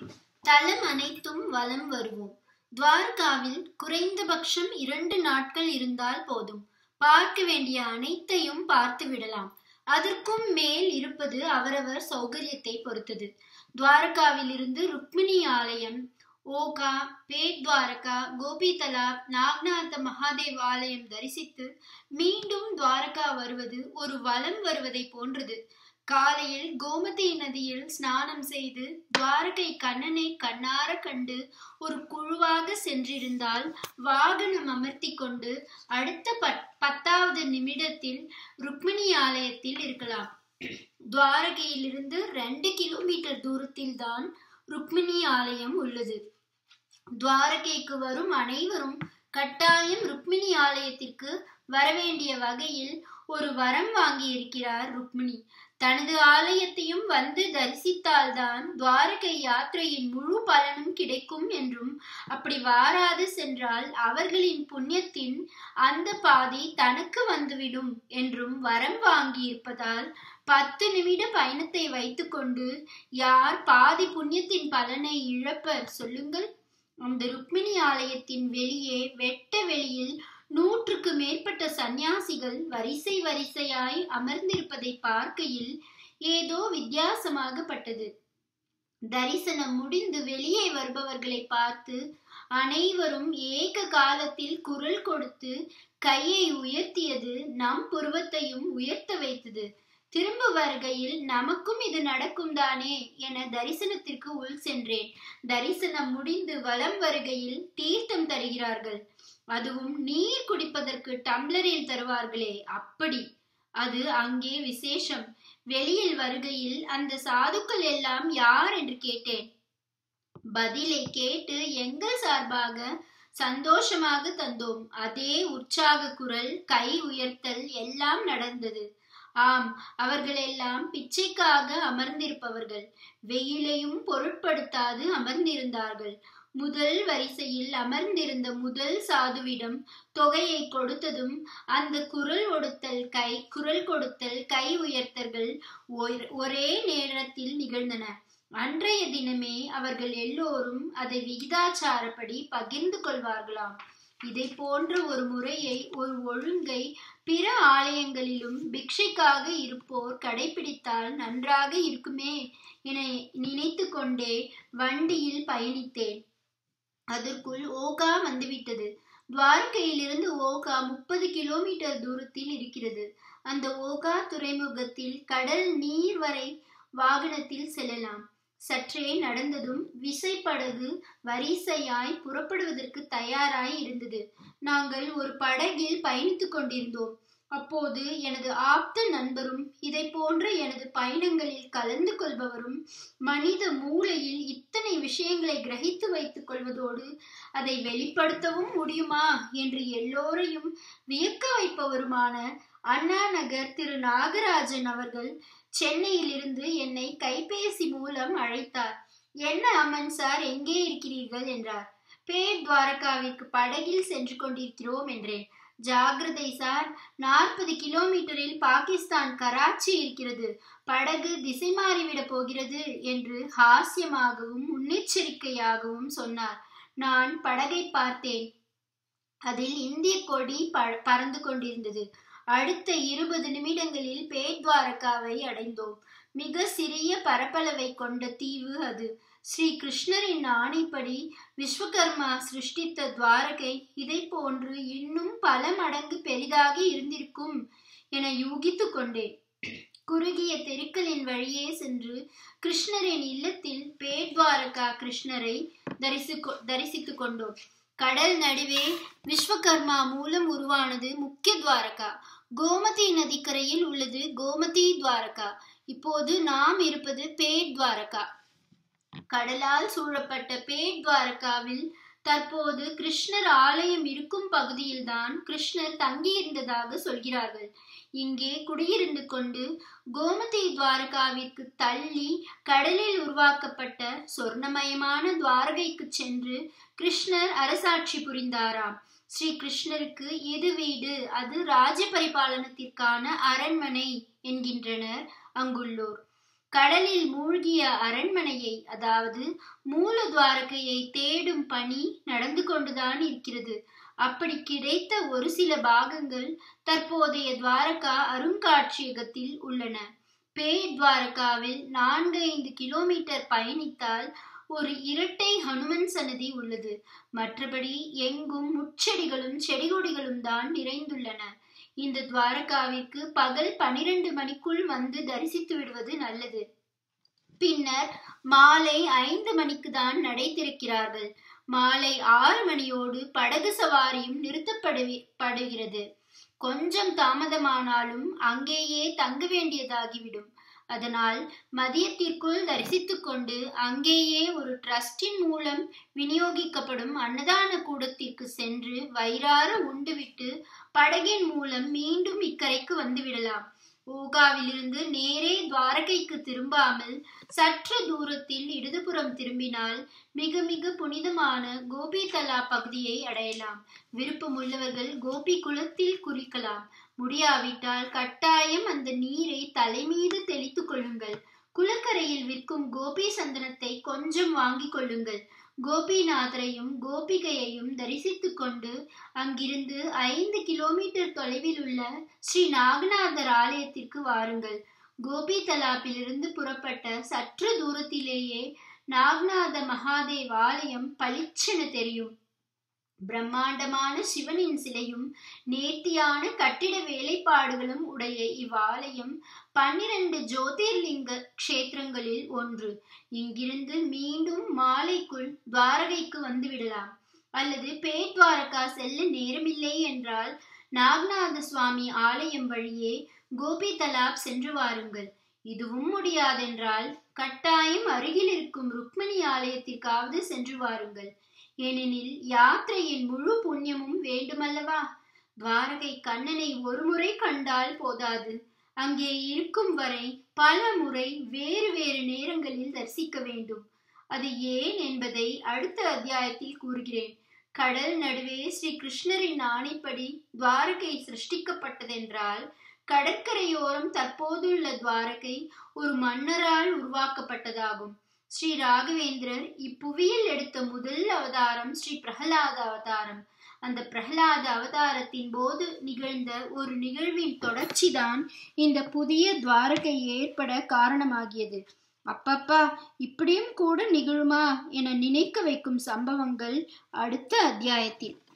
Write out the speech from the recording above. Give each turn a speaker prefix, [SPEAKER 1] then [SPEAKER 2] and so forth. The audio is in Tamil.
[SPEAKER 1] தலம் அனைத்தும் வலம் வருவோம் துவாரகாவில் குறைந்தபட்சம் இரண்டு நாட்கள் இருந்தால் போதும் பார்க்க வேண்டிய அனைத்தையும் பார்த்து விடலாம் அதற்கும் மேல் இருப்பது அவரவர் சௌகரியத்தை பொறுத்தது துவாரகாவில் இருந்து ருக்மிணி ஆலயம் ஓகா பேட் துவாரகா கோபி தலாப் நாக்நாத மகாதேவ் ஆலயம் தரிசித்து மீண்டும் துவாரகா வருவது ஒரு வலம் வருவதை போன்றது காலையில் கோமதி நதியில் ஸ்நானம் செய்து துவாரகை கண்ணனை கண்ணார கண்டு ஒரு குழுவாக சென்றிருந்தால் வாகனம் அமர்த்தி கொண்டு அடுத்த பத் பத்தாவது நிமிடத்தில் ருக்மிணி ஆலயத்தில் இருக்கலாம் துவாரகையிலிருந்து ரெண்டு கிலோமீட்டர் தூரத்தில் தான் ருக்மிணி ஆலயம் உள்ளது துவாரகைக்கு வரும் அனைவரும் கட்டாயம் ருக்மிணி ஆலயத்திற்கு வரவேண்டிய வகையில் ஒரு வரம் வாங்கி இருக்கிறார் ருக்மிணி தனது ஆலயத்தையும் வந்து தரிசித்தால்தான் துவாரகை யாத்திரையின் முழு பலனும் கிடைக்கும் என்றும் அப்படி வாராது சென்றால் அவர்களின் புண்ணியத்தின் அந்த பாதி தனக்கு வந்துவிடும் என்றும் வரம் வாங்கி இருப்பதால் பத்து நிமிட பயணத்தை வைத்துக்கொண்டு யார் பாதி புண்ணியத்தின் பலனை இழப்பர் சொல்லுங்கள் அந்த ருக்மிணி ஆலயத்தின் வெளியே வெட்ட வெளியில் நூற்றுக்கு மேற்பட்ட சந்நியாசிகள் வரிசை வரிசையாய் அமர்ந்திருப்பதை பார்க்கையில் ஏதோ வித்தியாசமாகப்பட்டது தரிசனம் முடிந்து வெளியே வருபவர்களை பார்த்து அனைவரும் ஏக காலத்தில் குரல் கொடுத்து கையை உயர்த்தியது நம் புருவத்தையும் உயர்த்த வைத்தது திரும்ப வருகையில் நமக்கும் இது நடக்கும் தானே என தரிசனத்திற்கு உள் சென்றேன் தரிசனம் முடிந்து வலம் வருகையில் தீர்த்தம் தருகிறார்கள் அதுவும் நீர் குடிப்பதற்கு டம்ளரில் தருவார்களே அப்படி அது அங்கே விசேஷம் வெளியில் வருகையில் அந்த சாதுக்கள் எல்லாம் யார் என்று கேட்டேன் பதிலை கேட்டு எங்கள் சார்பாக சந்தோஷமாக தந்தோம் அதே உற்சாக குரல் கை உயர்த்தல் எல்லாம் நடந்தது ஆம் அவர்களெல்லாம் பிச்சைக்காக அமர்ந்திருப்பவர்கள் வெயிலையும் பொருட்படுத்தாது அமர்ந்திருந்தார்கள் முதல் வரிசையில் அமர்ந்திருந்த முதல் சாதுவிடம் தொகையை கொடுத்ததும் அந்த குரல் ஒடுத்தல் கை குரல் கொடுத்தல் கை உயர்த்தல்கள் ஒரே நேரத்தில் நிகழ்ந்தன அன்றைய தினமே அவர்கள் எல்லோரும் அதை விகிதாச்சாரப்படி பகிர்ந்து கொள்வார்களாம் இதை போன்ற ஒரு முறையை ஒரு ஒழுங்கை பிற ஆலயங்களிலும் பிக்ஷைக்காக இருப்போர் கடைபிடித்தால் நன்றாக இருக்குமே என நினைத்து கொண்டே வண்டியில் பயணித்தேன் அதற்குள் ஓகா வந்துவிட்டது துவாரகையிலிருந்து ஓகா முப்பது கிலோமீட்டர் தூரத்தில் இருக்கிறது அந்த ஓகா துறைமுகத்தில் கடல் நீர் வரை வாகனத்தில் செல்லலாம் சற்றே நடந்ததும் விசைப்படகு வரிசையாய் புறப்படுவதற்கு தயாராய் இருந்தது நாங்கள் ஒரு படகில் பயணித்துக் கொண்டிருந்தோம் அப்போது எனது ஆப்த நண்பரும் இதை போன்ற எனது பயணங்களில் கலந்து கொள்பவரும் மனித மூளையில் இத்தனை விஷயங்களை கிரகித்து வைத்துக் கொள்வதோடு அதை வெளிப்படுத்தவும் முடியுமா என்று எல்லோரையும் வியக்க வைப்பவருமான அண்ணா நகர் திரு நாகராஜன் அவர்கள் சென்னையிலிருந்து என்னை கைபேசி மூலம் அழைத்தார் என்ன அம்மன் சார் எங்கே இருக்கிறீர்கள் என்றார் பேட் துவாரகாவிற்கு படகில் சென்று கொண்டிருக்கிறோம் என்றேன் ஜாகிரதை சார் நாற்பது கிலோமீட்டரில் பாகிஸ்தான் கராச்சி இருக்கிறது படகு திசை மாறிவிட போகிறது என்று ஹாஸ்யமாகவும் முன்னெச்சரிக்கையாகவும் சொன்னார் நான் படகை பார்த்தேன் அதில் இந்திய கொடி பறந்து கொண்டிருந்தது அடுத்த இருபது நிமிடங்களில் பேட்வாரகாவை அடைந்தோம் மிக சிறிய பரப்பளவை கொண்ட தீவு அது ஸ்ரீ கிருஷ்ணரின் ஆணைப்படி விஸ்வகர்மா சிருஷ்டித்த துவாரகை இதை போன்று இன்னும் பல மடங்கு பெரிதாக இருந்திருக்கும் என யூகித்து கொண்டேன் குறுகிய தெருக்களின் வழியே சென்று கிருஷ்ணரின் இல்லத்தில் பேட்வாரகா கிருஷ்ணரை தரிசி தரிசித்து கொண்டோம் கடல் நடுவே விஸ்வகர்மா மூலம் உருவானது முக்கிய துவாரகா கோமதி நதிக்கரையில் உள்ளது கோமதி துவாரகா இப்போது நாம் இருப்பது பேட் துவாரகா கடலால் சூழப்பட்ட பேட் துவாரகாவில் தற்போது கிருஷ்ணர் ஆலயம் இருக்கும் பகுதியில்தான் கிருஷ்ணர் தங்கியிருந்ததாக சொல்கிறார்கள் இங்கே குடியிருந்து கொண்டு கோமதி துவாரகாவிற்கு தள்ளி கடலில் உருவாக்கப்பட்ட சொர்ணமயமான துவாரகைக்கு சென்று கிருஷ்ணர் அரசாட்சி புரிந்தாராம் ஸ்ரீ கிருஷ்ணருக்கு எது வீடு அது ராஜ பரிபாலனத்திற்கான அரண்மனை என்கின்றனர் அங்குள்ளோர் கடலில் மூழ்கிய அரண்மனையை அதாவது மூல துவாரகையை தேடும் பணி நடந்து கொண்டுதான் இருக்கிறது அப்படி கிடைத்த ஒரு சில பாகங்கள் தற்போதைய துவாரகா அருங்காட்சியகத்தில் உள்ளன பேய் துவாரகாவில் நான்கு ஐந்து கிலோமீட்டர் பயணித்தால் ஒரு இரட்டை ஹனுமன் சன்னதி உள்ளது மற்றபடி எங்கும் முச்செடிகளும் செடிகொடிகளும் தான் நிறைந்துள்ளன இந்த துவாரகாவிற்கு பகல் பனிரெண்டு மணிக்குள் வந்து தரிசித்து விடுவது நல்லது பின்னர் மாலை ஐந்து மணிக்கு தான் நடை திறக்கிறார்கள் மாலை ஆறு மணியோடு படகு சவாரியும் நிறுத்தப்படுகிறது கொஞ்சம் தாமதமானாலும் அங்கேயே தங்க வேண்டியதாகிவிடும் அதனால் மதியத்திற்குள் தரிசித்துக் கொண்டு அங்கேயே ஒரு டிரஸ்டின் மூலம் விநியோகிக்கப்படும் அன்னதான கூடத்திற்கு சென்று வயிறார உண்டுவிட்டு படகின் மூலம் மீண்டும் இக்கரைக்கு வந்துவிடலாம் ஓகாவிலிருந்து நேரே துவாரகைக்கு திரும்பாமல் சற்று தூரத்தில் இடதுபுறம் திரும்பினால் மிக மிக புனிதமான கோபி தலா பகுதியை அடையலாம் விருப்பமுள்ளவர்கள் கோபி குளத்தில் குறிக்கலாம் முடியாவிட்டால் கட்டாயம் அந்த நீரை தலைமீது தெளித்துக் கொள்ளுங்கள் குளக்கரையில் விற்கும் கோபி சந்தனத்தை கொஞ்சம் வாங்கிக் கொள்ளுங்கள் கோபிநாதரையும் கோபிகையையும் தரிசித்துக் கொண்டு அங்கிருந்து ஐந்து கிலோமீட்டர் தொலைவில் உள்ள ஸ்ரீ நாகநாதர் ஆலயத்திற்கு வாருங்கள் கோபி தலாப்பிலிருந்து புறப்பட்ட சற்று தூரத்திலேயே நாகநாத மகாதேவ் ஆலயம் பளிச்சென தெரியும் பிரம்மாண்டமான சிவனின் சிலையும் நேர்த்தியான கட்டிட வேலைப்பாடுகளும் உடைய இவ்வாலயம் பன்னிரண்டு ஜோதிர்லிங்க க்ஷேத்திரங்களில் ஒன்று இங்கிருந்து மீண்டும் மாலைக்குள் துவாரகைக்கு வந்து விடலாம் அல்லது பேத்வாரகா செல்ல நேரமில்லை என்றால் நாகநாத சுவாமி ஆலயம் வழியே கோபி தலாப் சென்று வாருங்கள் இதுவும் முடியாதென்றால் கட்டாயம் அருகில் இருக்கும் ருக்மணி ஆலயத்திற்காவது சென்று வாருங்கள் ஏனெனில் யாத்திரையின் முழு புண்ணியமும் வேண்டுமல்லவா துவாரகை கண்ணனை ஒரு முறை கண்டால் போதாது அங்கே இருக்கும் வரை பல முறை வேறு வேறு நேரங்களில் தரிசிக்க வேண்டும் அது ஏன் என்பதை அடுத்த அத்தியாயத்தில் கூறுகிறேன் கடல் நடுவே ஸ்ரீ கிருஷ்ணரின் ஆணைப்படி துவாரகை சிருஷ்டிக்கப்பட்டதென்றால் கடற்கரையோரம் தற்போதுள்ள துவாரகை ஒரு மன்னரால் உருவாக்கப்பட்டதாகும் ஸ்ரீ ராகவேந்திரர் இப்புவியில் எடுத்த முதல் அவதாரம் ஸ்ரீ பிரகலாத அவதாரம் அந்த பிரகலாத அவதாரத்தின் போது நிகழ்ந்த ஒரு நிகழ்வின் தொடர்ச்சிதான் இந்த புதிய துவாரகை ஏற்பட காரணமாகியது அப்பப்பா இப்படியும் கூட நிகழுமா என நினைக்க வைக்கும் சம்பவங்கள் அடுத்த அத்தியாயத்தில்